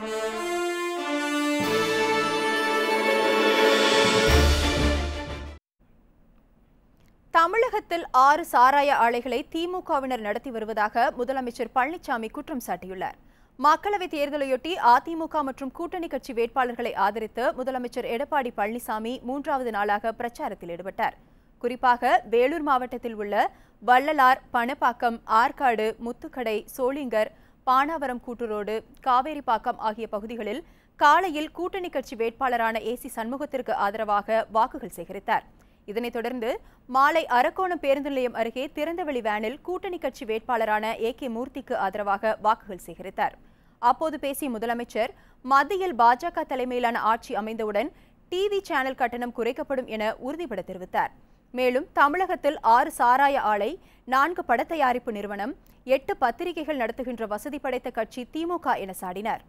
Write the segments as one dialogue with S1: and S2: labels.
S1: தமிழகத்தில் ஆறு சாராய ஆலைகளை திமுகவினர் நடத்தி வருவதாக முதலமைச்சர் பழனிசாமி குற்றம் சாட்டியுள்ளார் மக்களவைத் தேர்தலையொட்டி அதிமுக மற்றும் கூட்டணி கட்சி வேட்பாளர்களை ஆதரித்து முதலமைச்சர் எடப்பாடி பழனிசாமி மூன்றாவது நாளாக பிரச்சாரத்தில் ஈடுபட்டார் குறிப்பாக வேலூர் மாவட்டத்தில் உள்ள வள்ளலார் பணப்பாக்கம் ஆற்காடு முத்துக்கடை சோளிங்கர் பானாவரம் கூட்டுரோடு காவேரிப்பாக்கம் ஆகிய பகுதிகளில் காலையில் கூட்டணி கட்சி வேட்பாளரான ஏசி சண்முகத்திற்கு ஆதரவாக வாக்குகள் சேகரித்தார் இதனைத் தொடர்ந்து மாலை அரக்கோணம் பேருந்து நிலையம் அருகே திறந்தவெளி வேனில் கூட்டணி கட்சி வேட்பாளரான ஏ கே மூர்த்திக்கு ஆதரவாக வாக்குகள் சேகரித்தார் அப்போது பேசிய முதலமைச்சர் மத்தியில் பாஜக தலைமையிலான ஆட்சி அமைந்தவுடன் டிவி சேனல் கட்டணம் குறைக்கப்படும் என உறுதிபட தெரிவித்தார் மேலும் தமிழகத்தில் ஆறு சாராய ஆலை நான்கு பட தயாரிப்பு நிறுவனம் எட்டு பத்திரிகைகள் நடத்துகின்ற வசதி படைத்த கட்சி திமுக என சாடினார்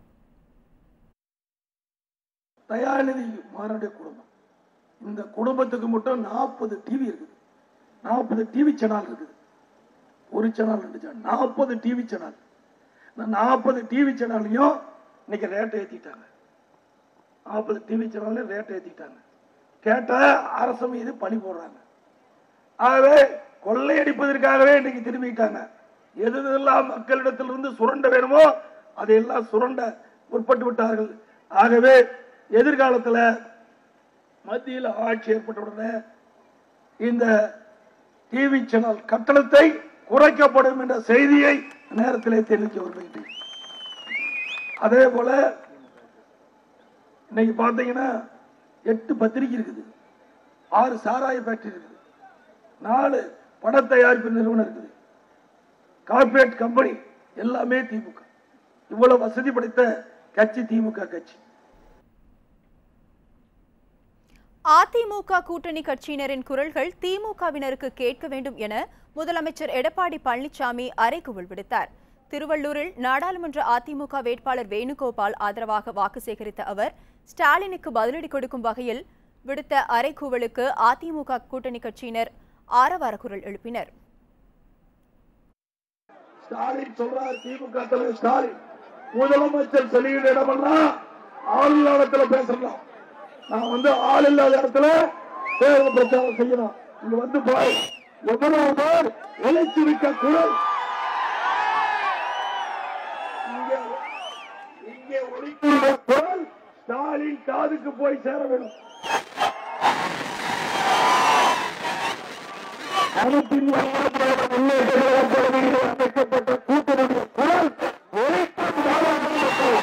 S2: தயாநிதி மாறனுடைய குடும்பம் இந்த குடும்பத்துக்கு மட்டும் நாற்பது டிவி இருக்குது நாற்பது டிவி சேனல் இருக்குது ஒரு சேனல் ரெண்டு சேனல் நாற்பது டிவி சேனல் இந்த நாற்பது டிவி சேனல்லையும் இன்னைக்கு ரேட்டை ஏற்றிட்டாங்க நாற்பது டிவி சேனல்லையும் ரேட்டை ஏற்றிட்டாங்க கேட்டால் அரசு மீது பழி போடுறாங்க ஆகவே கொள்ளையடிப்பதற்காகவே இன்னைக்கு திரும்பிட்டாங்க எது எதெல்லாம் மக்களிடத்திலிருந்து சுரண்ட வேணுமோ அதையெல்லாம் சுரண்ட முற்பட்டு விட்டார்கள் ஆகவே எதிர்காலத்தில் மத்தியில் ஆட்சி ஏற்பட்ட உடனே இந்த டிவி சேனல் கட்டணத்தை குறைக்கப்படும் என்ற செய்தியை நேரத்திலே தெரிவிக்க விரும்புகிறேன் அதே போல இன்னைக்கு பார்த்தீங்கன்னா எட்டு பத்திரிகை இருக்குது ஆறு சாராய ஃபேக்டரி இருக்குது நாலு பட தயாரிப்பு நிறுவனம் இருக்குது கார்பரேட் கம்பெனி எல்லாமே திமுக இவ்வளவு வசதி படைத்த கட்சி திமுக கட்சி
S1: அதிமுக கூட்டணி கட்சியினரின் குரல்கள் திமுகவினருக்கு கேட்க வேண்டும் என முதலமைச்சர் எடப்பாடி பழனிசாமி அறைகூவல் விடுத்தார் திருவள்ளூரில் நாடாளுமன்ற அதிமுக வேட்பாளர் வேணுகோபால் ஆதரவாக வாக்கு சேகரித்த அவர் ஸ்டாலினுக்கு பதிலடி கொடுக்கும் வகையில் விடுத்த அறைகூவலுக்கு அதிமுக கூட்டணி கட்சியினர் ஆரவார குரல் எழுப்பினர்
S2: ஸ்டாலின் சொல்றார் திமுக தலைவர் ஸ்டாலின் முதலமைச்சர் சொல்லிக்கிற இடமெல்லாம் ஆள் இல்லாத இடத்துல பேசலாம் நான் வந்து ஆள் இல்லாத இடத்துல தேர்தல் பிரச்சாரம் செய்யணும் இங்க வந்து பாரு எவ்வளவு பேர் எழுச்சி மிக்க குரல் இங்கே இங்கே ஒழிக்கின்ற குரல் ஸ்டாலின் காதுக்கு போய் சேர வேண்டும் அனைத்தின் அமைக்கப்பட்ட கூட்டணியுடைய குரல் ஒழிக்கும் நாடாளுமன்றத்தில்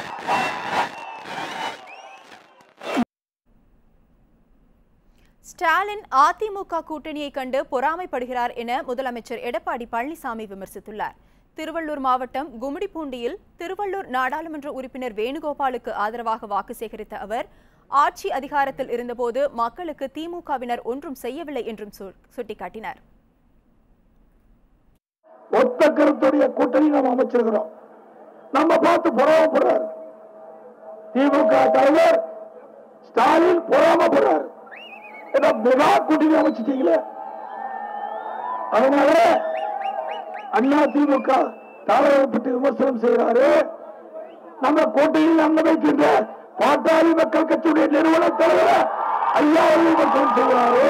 S1: ஸ்டாலின் அதிமுக கூட்டணியை கண்டு பொறாமைப்படுகிறார் என முதலமைச்சர் எடப்பாடி பழனிசாமி விமர்சித்துள்ளார் திருவள்ளூர் மாவட்டம் கும்மிடிப்பூண்டியில் திருவள்ளூர் நாடாளுமன்ற உறுப்பினர் வேணுகோபாலுக்கு ஆதரவாக வாக்கு சேகரித்த அவர் ஆட்சி அதிகாரத்தில் இருந்தபோது மக்களுக்கு திமுகவினர் ஒன்றும் செய்யவில்லை என்றும் சு- சுட்டிக்காட்டினார்
S2: ஒத்த கருத்துடைய கூட்டணி நாம் அமைச்சிருக்கிறோம் நம்ம பார்த்து பொறாமப்படுறாரு திமுக தலைவர் ஸ்டாலின் பொறாமப்படுறாரு ஏதோ மெகா கூட்டணி அமைச்சிட்டீங்களே அதனால அண்ணா திமுக தலைவர் பற்றி விமர்சனம் செய்கிறாரு நம்ம கூட்டணியில் அங்க வைக்கின்ற பாட்டாளி மக்கள் கட்சியுடைய நிறுவன தலைவர் ஐயா விமர்சனம் செய்கிறாரு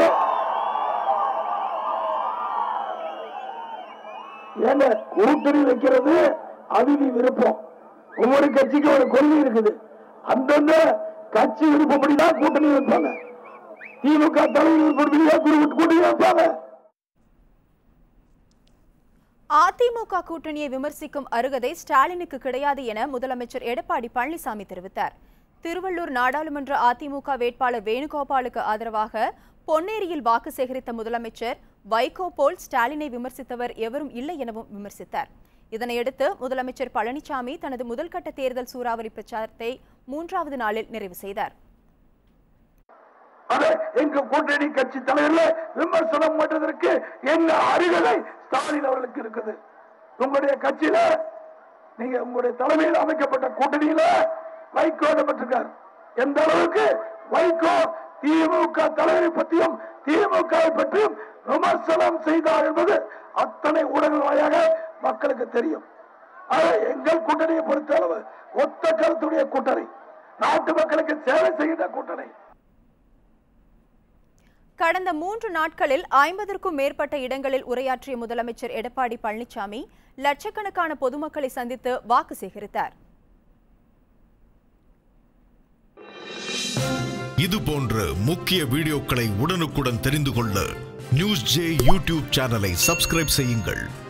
S2: ஏங்க கூட்டணி வைக்கிறது அவிதி விருப்பம் ஒவ்வொரு கட்சிக்கும் ஒரு கொள்கை இருக்குது அந்தந்த கட்சி விருப்பப்படிதான் கூட்டணி வைப்பாங்க திமுக தலைவர் விருப்பப்படிதான் கூட்டணி கூட்டணி வைப்பாங்க
S1: அதிமுக கூட்டணியை விமர்சிக்கும் அருகதை ஸ்டாலினுக்கு கிடையாது என முதலமைச்சர் எடப்பாடி பழனிசாமி தெரிவித்தார் திருவள்ளூர் நாடாளுமன்ற அதிமுக வேட்பாளர் வேணுகோபாலுக்கு ஆதரவாக பொன்னேரியில் வாக்கு சேகரித்த முதலமைச்சர் வைகோ போல் ஸ்டாலினை விமர்சித்தவர் எவரும் இல்லை எனவும் விமர்சித்தார் இதனையடுத்து முதலமைச்சர் பழனிசாமி தனது முதல்கட்ட தேர்தல் சூறாவளி பிரச்சாரத்தை மூன்றாவது நாளில் நிறைவு செய்தார்
S2: அதை எங்க கூட்டணி கட்சி தலைவர்ல விமர்சனம் பண்றதற்கு என்ன அருகதை ஸ்டாலின் அவர்களுக்கு இருக்குது உங்களுடைய கட்சியில நீங்க உங்களுடைய தலைமையில் அமைக்கப்பட்ட கூட்டணியில வைகோ இடம்பெற்றிருக்கார் எந்த அளவுக்கு வைகோ திமுக தலைவரை பற்றியும் திமுகவை பற்றியும் விமர்சனம் செய்தார் என்பது அத்தனை ஊடகங்கள் வாயாக மக்களுக்கு தெரியும் ஆனா எங்கள் கூட்டணியை பொறுத்தளவு ஒத்த கருத்துடைய கூட்டணி நாட்டு மக்களுக்கு சேவை செய்கின்ற கூட்டணி
S1: கடந்த மூன்று நாட்களில் ஐம்பதற்கும் மேற்பட்ட இடங்களில் உரையாற்றிய முதலமைச்சர் எடப்பாடி பழனிசாமி லட்சக்கணக்கான பொதுமக்களை சந்தித்து வாக்கு சேகரித்தார்
S3: இது போன்ற முக்கிய வீடியோக்களை உடனுக்குடன் தெரிந்து கொள்ள நியூஸ் ஜே யூடியூப் சேனலை சப்ஸ்கிரைப் செய்யுங்கள்